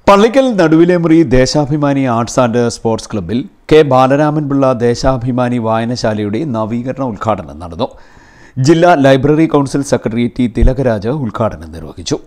Pallikkal Naduvilemuri Deshabhimani arts and sports ക്ലബ്ബിൽ K Balaraman Pillai Deshabhimani വായനശാലയുടെ നവീകരണ ഉദ്ഘാടനം നടന്നു ജില്ലാ library council secretary T Thilakaraj ഉദ്ഘാടനം നിർവഹിച്ചു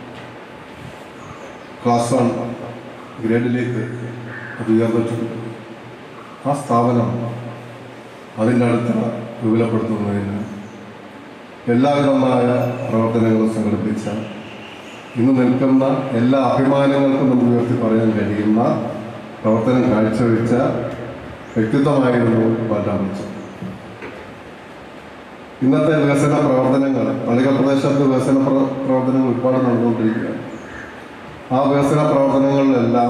ക്ലാസ് വൺ ഗ്രേഡിലേക്ക് അത് ഉയർന്നിട്ടുണ്ട് ആ സ്ഥാപനം അതിൻ്റെ അടുത്ത വിപുലപ്പെടുത്തുന്നതിന് എല്ലാവിധമായ പ്രവർത്തനങ്ങളും സംഘടിപ്പിച്ച ഇന്ന് നിൽക്കുന്ന എല്ലാ അഭിമാനങ്ങൾക്കും നമുക്ക് ഉയർത്തി പറയാൻ കഴിയുന്ന പ്രവർത്തനം കാഴ്ചവെച്ച വ്യക്തിത്വമായിരുന്നു ബാലാമിച്ചു ഇന്നത്തെ വികസന പ്രവർത്തനങ്ങൾ പള്ളിക്കൽ പ്രദേശത്ത് വികസന പ്ര- പ്രവർത്തനങ്ങൾ ഒരുപാട് നടന്നുകൊണ്ടിരിക്കുകയാണ് ആ വികസന പ്രവർത്തനങ്ങളിലെല്ലാം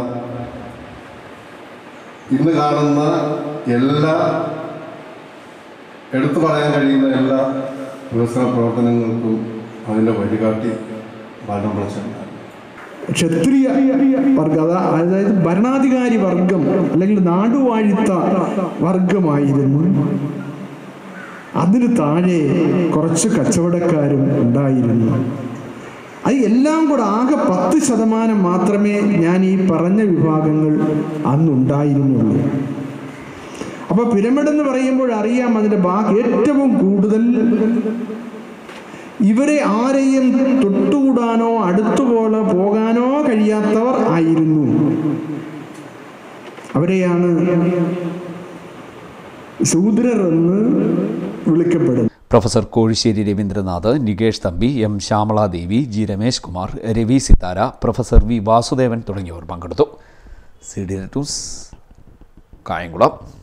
ഇന്ന് കാണുന്ന എല്ലാ എടുത്തു പറയാൻ കഴിയുന്ന എല്ലാ വികസന പ്രവർത്തനങ്ങൾക്കും അതിൻ്റെ വഴികാട്ടി ബാലംബളച്ചുണ്ടായിരുന്നു ക്ഷത്രിയ വർഗ അതാ- അതായത് ഭരണാധികാരി വർഗം അല്ലെങ്കിൽ നാടുവാഴിത്ത വർഗമായിരുന്നു അതിന് താഴെ കുറച്ച് കച്ചവടക്കാരും ഉണ്ടായിരുന്നു അത് എല്ലാം കൂടെ ആകെ പത്ത് ശതമാനം മാത്രമേ ഞാൻ ഈ പറഞ്ഞ വിഭാഗങ്ങൾ അന്നുണ്ടായിരുന്നുള്ളൂ അപ്പൊ പിരമിഡ് എന്ന് പറയുമ്പോൾ അറിയാം അതിന്റെ ബാക്കി ഏറ്റവും കൂടുതൽ ഇവരെ ആരെയും തൊട്ടുകൂടാനോ അടുത്തുപോലെ പോകാനോ കഴിയാത്തവർ ആയിരുന്നു അവരെയാണ് ശൂദ്രർ എന്ന് വിളിക്കപ്പെടുന്നത് professor Kozhissery Ravindranath Nikesh Thampi M Shyamaladevi G Ramesh Kumar Ravi Sithara professor V Vasudevan തുടങ്ങിയവർ പങ്കെടുത്തു സി ഡി ന്യൂസ് കായംകുളം